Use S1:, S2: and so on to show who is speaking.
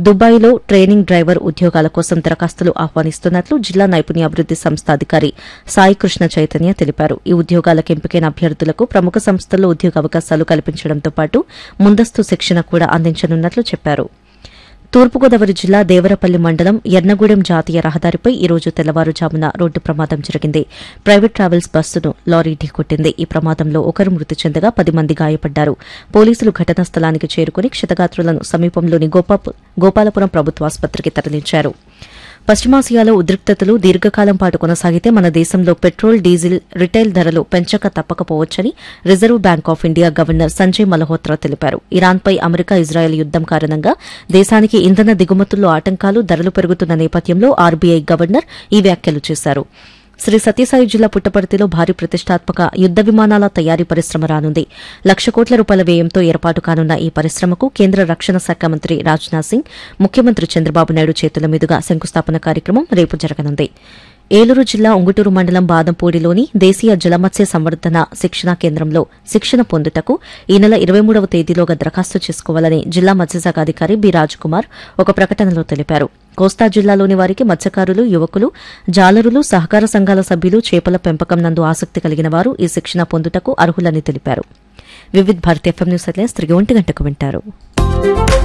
S1: దుబాయ్లో training driver ఉద్యోగాల కోసం దరఖాస్తులు ఆహ్వానిస్తున్నట్లు జిల్లా నైపుణ్యాభివృద్ది సంస్థ అధికారి సాయి కృష్ణ చైతన్య తెలిపారు ఈ ఉద్యోగాలకు ఎంపికైన అభ్యర్థులకు ప్రముఖ సంస్థల్లో ఉద్యోగ అవకాశాలు కల్పించడంతో పాటు ముందస్తు శిక్షణ కూడా అందించనున్నట్లు చెప్పారు తూర్పుగోదావరి జిల్లా దేవరపల్లి మండలం ఎర్నగూడెం జాతీయ రహదారిపై ఈ రోజు తెల్లవారుజామున రోడ్డు ప్రమాదం జరిగింది ప్రైవేట్ ట్రావెల్స్ బస్సును లారీ ఢీకొట్టింది ఈ ప్రమాదంలో ఒకరు మృతి చెందగా పది మంది గాయపడ్డారు పోలీసులు ఘటనా స్థలానికి చేరుకుని క్షతగాత్రులను సమీపంలోని గోపా- గోపాలపురం ప్రభుత్వాసుపత్రికి తరలించారు పశ్చిమాసియాలో ఉద్రిక్తతలు దీర్ఘకాలం పాటు కొనసాగితే మన దేశంలో పెట్రోల్ డీజిల్ రిటైల్ ధరలు పెంచక తప్పకపోవచ్చని Reserve Bank of India governor Sanjay Malhotra తెలిపారు ఇరాన్పై అమెరికా ఇజ్రాయెల్ యుద్దం కారణంగా దేశానికి ఇంధన దిగుమతుల్లో ఆటంకాలు ధరలు పెరుగుతున్న నేపథ్యంలో ఆర్బీఐ గవర్నర్ ఈ వ్యాఖ్యలు చేశారు శ్రీ సత్యసాయి జిల్లా పుట్టపర్తిలో భారీ ప్రతిష్టాత్మక యుద్ద విమానాల తయారీ పరిశ్రమ రానుంది లక్ష కోట్ల రూపాయల వ్యయంతో ఏర్పాటు కానున్న ఈ పరిశ్రమకు కేంద్ర రక్షణ శాఖ మంత్రి రాజ్నాథ్ సింగ్ ముఖ్యమంత్రి చంద్రబాబు నాయుడు చేతుల మీదుగా శంకుస్థాపన కార్యక్రమం రేపు జరగనుంది ఏలూరు జిల్లా ఉంగుటూరు మండలం బాదంపూడిలోని దేశీయ జలమత్స్య సంవర్ధన శిక్షణా కేంద్రంలో శిక్షణ పొందుటకు ఈ నెల ఇరవై మూడవ తేదీలోగా దరఖాస్తు చేసుకోవాలని జిల్లా మత్స్యశాఖ అధికారి బి రాజ్కుమార్ ఒక ప్రకటనలో తెలిపారు కోస్తా జిల్లాలోని వారికి మత్స్యకారులు యువకులు జాలరులు సహకార సంఘాల సభ్యులు చేపల పెంపకం నందు ఆసక్తి కలిగిన వారు ఈ శిక్షణ పొందుటకు అర్హులని తెలిపారు వివిధ్ భారతి ఎఫ్ఎం న్యూస్ అట్లే తిరిగి ఒంటి గంటకు వింటారు